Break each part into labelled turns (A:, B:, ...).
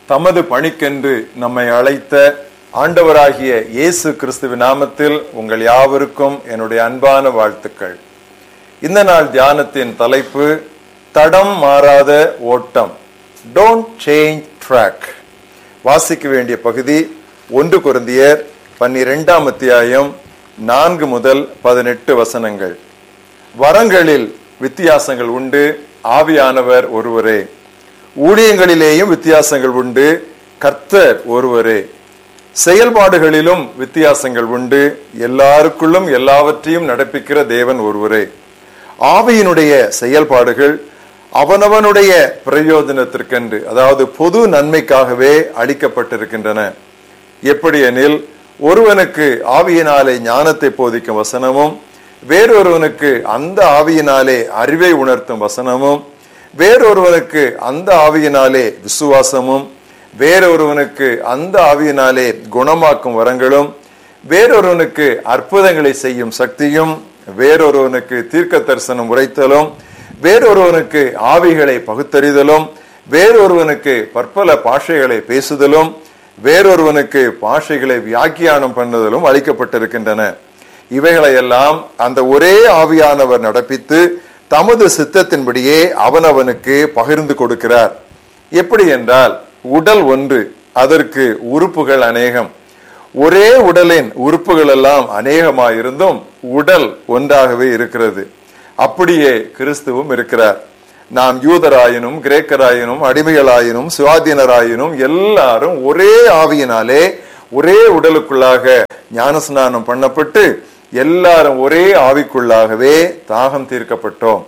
A: தமது பணிக்கென்று நம்மை அழைத்த ஆண்டவராகிய இயேசு கிறிஸ்துவின் நாமத்தில் உங்கள் யாவருக்கும் என்னுடைய அன்பான வாழ்த்துக்கள் இந்த நாள் தியானத்தின் தலைப்பு தடம் மாறாத ஓட்டம் டோன்ட் சேஞ்ச் ட்ராக் வாசிக்க வேண்டிய பகுதி ஒன்று குருந்தியர் பன்னிரெண்டாம் அத்தியாயம் நான்கு முதல் பதினெட்டு வசனங்கள் வரங்களில் வித்தியாசங்கள் உண்டு ஆவியானவர் ஒருவரே ஊழியங்களிலேயும் வித்தியாசங்கள் உண்டு கர்த்தர் ஒருவரே செயல்பாடுகளிலும் வித்தியாசங்கள் உண்டு எல்லாருக்குள்ளும் எல்லாவற்றையும் நடப்பிக்கிற தேவன் ஒருவரே ஆவியினுடைய செயல்பாடுகள் அவனவனுடைய பிரயோஜனத்திற்கென்று அதாவது பொது நன்மைக்காகவே அளிக்கப்பட்டிருக்கின்றன எப்படி எனில் ஒருவனுக்கு ஆவியினாலே ஞானத்தை போதிக்கும் வசனமும் வேறொருவனுக்கு அந்த ஆவியினாலே அறிவை உணர்த்தும் வசனமும் வேறொருவனுக்கு அந்த ஆவியினாலே விசுவாசமும் வேறொருவனுக்கு அந்த ஆவியினாலே குணமாக்கும் வரங்களும் வேறொருவனுக்கு அற்புதங்களை செய்யும் சக்தியும் வேறொருவனுக்கு தீர்க்க தரிசனம் உரைத்தலும் வேறொருவனுக்கு ஆவிகளை பகுத்தறிதலும் வேறொருவனுக்கு பற்பல பாஷைகளை பேசுதலும் வேறொருவனுக்கு பாஷைகளை வியாக்கியானம் பண்ணுதலும் அளிக்கப்பட்டிருக்கின்றன இவைகளையெல்லாம் அந்த ஒரே ஆவியானவர் நடப்பித்து தமது சித்தத்தின்படியே அவனவனுக்கு பகிர்ந்து கொடுக்கிறார் எப்படி என்றால் உடல் ஒன்று அதற்கு உறுப்புகள் அநேகம் ஒரே உடலின் உறுப்புகள் எல்லாம் அநேகமாயிருந்தும் உடல் ஒன்றாகவே இருக்கிறது அப்படியே கிறிஸ்துவும் இருக்கிறார் நாம் யூதராயினும் கிரேக்கராயினும் அடிமைகளாயினும் சுவாதீனராயினும் எல்லாரும் ஒரே ஆவியினாலே ஒரே உடலுக்குள்ளாக ஞானஸ்நானம் பண்ணப்பட்டு எல்லாரும் ஒரே ஆவிக்குள்ளாகவே தாகம் தீர்க்கப்பட்டோம்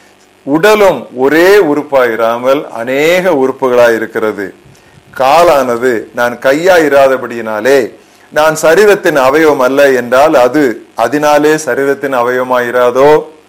A: உடலும் ஒரே உறுப்பாயிராமல் அநேக உறுப்புகளாய் இருக்கிறது காலானது நான் கையா இராதபடியினாலே நான் சரீரத்தின் அவயவம் அல்ல என்றால் அது அதனாலே சரீரத்தின் அவயவமாயிராதோ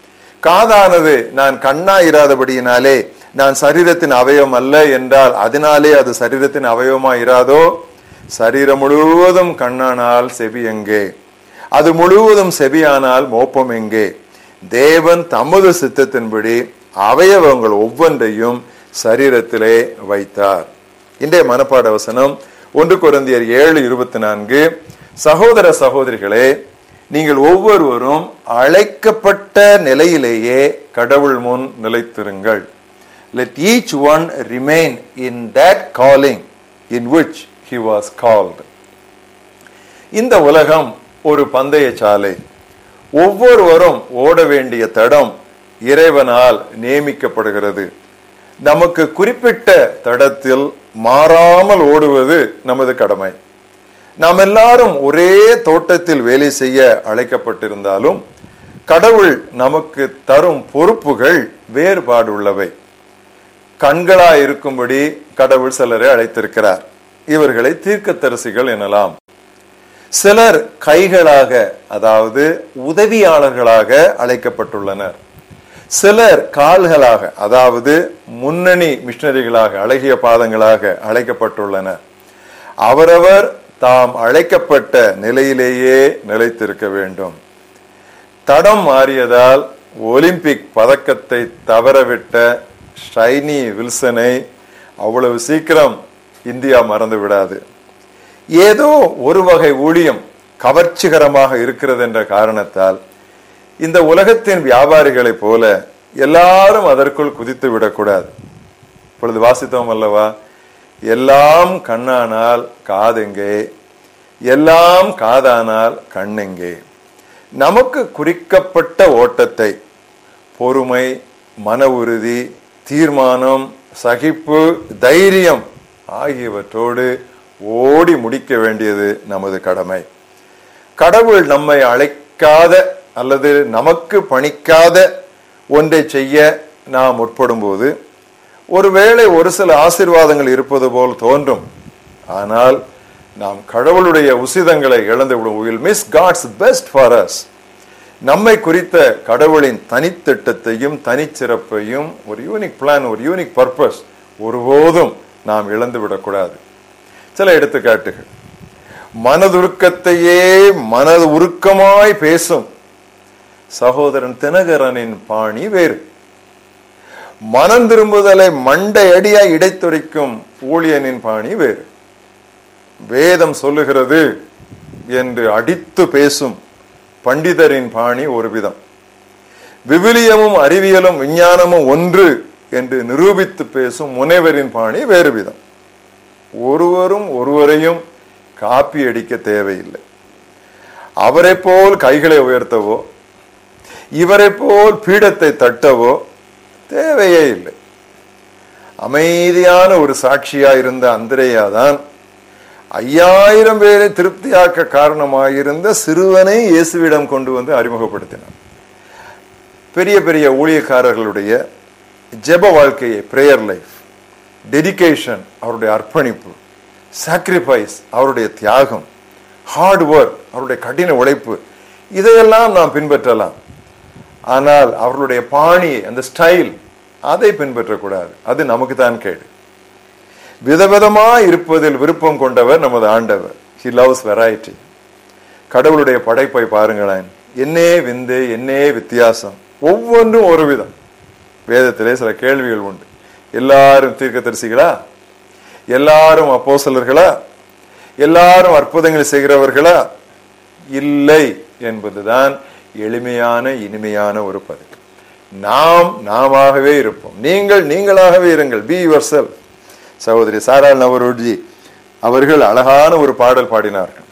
A: காதானது நான் கண்ணா இராதபடியினாலே நான் சரீரத்தின் அவயவம் அல்ல என்றால் அதனாலே அது சரீரத்தின் அவயவமாயிராதோ சரீரம் முழுவதும் கண்ணானால் செவி எங்கே அது முழுவதும் செவியானால் மோப்பம் எங்கே தேவன் தமது சித்தத்தின்படி அவயவங்கள் ஒவ்வொன்றையும் சரீரத்திலே வைத்தார் இன்றைய மனப்பாட வசனம் ஒன்று குழந்தையர் ஏழு இருபத்தி நான்கு சகோதர சகோதரிகளே நீங்கள் ஒவ்வொருவரும் அழைக்கப்பட்ட நிலையிலேயே கடவுள் முன் நிலைத்திருங்கள் let each one remain in that calling in which he was called இந்த உலகம் ஒரு பந்தய சாலை ஒவ்வொருவரும் ஓட வேண்டிய தடம் இறைவனால் நியமிக்கப்படுகிறது நமக்கு குறிப்பிட்ட தடத்தில் மாறாமல் ஓடுவது நமது கடமை நாம் எல்லாரும் ஒரே தோட்டத்தில் வேலை செய்ய அழைக்கப்பட்டிருந்தாலும் கடவுள் நமக்கு தரும் பொறுப்புகள் வேறுபாடு உள்ளவை கண்களா இருக்கும்படி கடவுள் சிலரை அழைத்திருக்கிறார் இவர்களை தீர்க்கத்தரசிகள் எனலாம் சிலர் கைகளாக அதாவது உதவியாளர்களாக அழைக்கப்பட்டுள்ளனர் சிலர் கால்களாக அதாவது முன்னணி மிஷனரிகளாக அழகிய பாதங்களாக அழைக்கப்பட்டுள்ளனர் அவரவர் தாம் அழைக்கப்பட்ட நிலையிலேயே நிலைத்திருக்க வேண்டும் தடம் மாறியதால் ஒலிம்பிக் பதக்கத்தை தவறவிட்ட ஷைனி வில்சனை அவ்வளவு சீக்கிரம் இந்தியா மறந்து விடாது ஏதோ ஒரு வகை ஊழியம் கவர்ச்சிகரமாக இருக்கிறது என்ற காரணத்தால் இந்த உலகத்தின் வியாபாரிகளைப் போல எல்லாரும் அதற்குள் குதித்து விடக்கூடாது இப்பொழுது வாசித்தோம் அல்லவா எல்லாம் கண்ணானால் காதெங்கே எல்லாம் காதானால் கண்ணெங்கே நமக்கு குறிக்கப்பட்ட ஓட்டத்தை பொறுமை மன உறுதி தீர்மானம் சகிப்பு தைரியம் ஆகியவற்றோடு ஓடி முடிக்க வேண்டியது நமது கடமை கடவுள் நம்மை அழைக்காத அல்லது நமக்கு பணிக்காத ஒன்றை செய்ய நாம் முற்படும் போது ஒருவேளை ஒரு சில ஆசிர்வாதங்கள் இருப்பது போல் தோன்றும் ஆனால் நாம் கடவுளுடைய உசிதங்களை இழந்து விடுவோம் miss God's best for us நம்மை குறித்த கடவுளின் தனித்திட்டத்தையும் தனிச்சிறப்பையும் ஒரு யூனிக் பிளான் ஒரு யூனிக் பர்பஸ் ஒருபோதும் நாம் இழந்து விடக்கூடாது சில எடுத்துக்காட்டுகள் மனதுருக்கத்தையே மனது உருக்கமாய் பேசும் சகோதரன் தினகரனின் பாணி வேறு மனம் திரும்புதலை மண்டை அடியாய் இடைத்துரைக்கும் ஊழியனின் பாணி வேறு வேதம் சொல்லுகிறது என்று அடித்து பேசும் பண்டிதரின் பாணி ஒரு விதம் விவிலியமும் அறிவியலும் விஞ்ஞானமும் ஒன்று என்று நிரூபித்து பேசும் முனைவரின் பாணி வேறு விதம் ஒருவரும் ஒருவரையும் காப்பி அடிக்க தேவையில்லை அவரை போல் கைகளை உயர்த்தவோ இவரை போல் பீடத்தை தட்டவோ தேவையே இல்லை அமைதியான ஒரு சாட்சியா இருந்த அந்திரேயா தான் ஐயாயிரம் பேரை திருப்தியாக்க காரணமாயிருந்த சிறுவனை இயேசுவிடம் கொண்டு வந்து அறிமுகப்படுத்தினார் பெரிய பெரிய ஊழியக்காரர்களுடைய ஜெப வாழ்க்கையை பிரேயர் லைஃப் டெடிகேஷன் அவருடைய அர்ப்பணிப்பு சாக்ரிஃபைஸ் அவருடைய தியாகம் ஹார்ட் ஒர்க் அவருடைய கடின உழைப்பு இதையெல்லாம் நாம் பின்பற்றலாம் ஆனால் அவர்களுடைய பாணி அந்த ஸ்டைல் அதை பின்பற்றக்கூடாது அது நமக்கு தான் கேடு விதவிதமா இருப்பதில் விருப்பம் கொண்டவர் நமது ஆண்டவர் ஹி லவ்ஸ் வெரைட்டி கடவுளுடைய படைப்பை பாருங்களேன் என்னே விந்து என்னே வித்தியாசம் ஒவ்வொன்றும் ஒரு விதம் வேதத்திலே சில கேள்விகள் உண்டு எல்லாரும் தீர்க்கதரிசிகளா எல்லாரும் அப்போசலர்களா எல்லாரும் அற்புதங்கள் செய்கிறவர்களா இல்லை என்பதுதான் எளிமையான இனிமையான ஒரு பதில் நாம் நாமவே இருப்போம் நீங்கள் நீங்களாகவே இருங்கள் பி யுவர் செல் சகோதரி சாரா நவரோஜி அவர்கள் அழகான ஒரு பாடல் பாடினார்கள்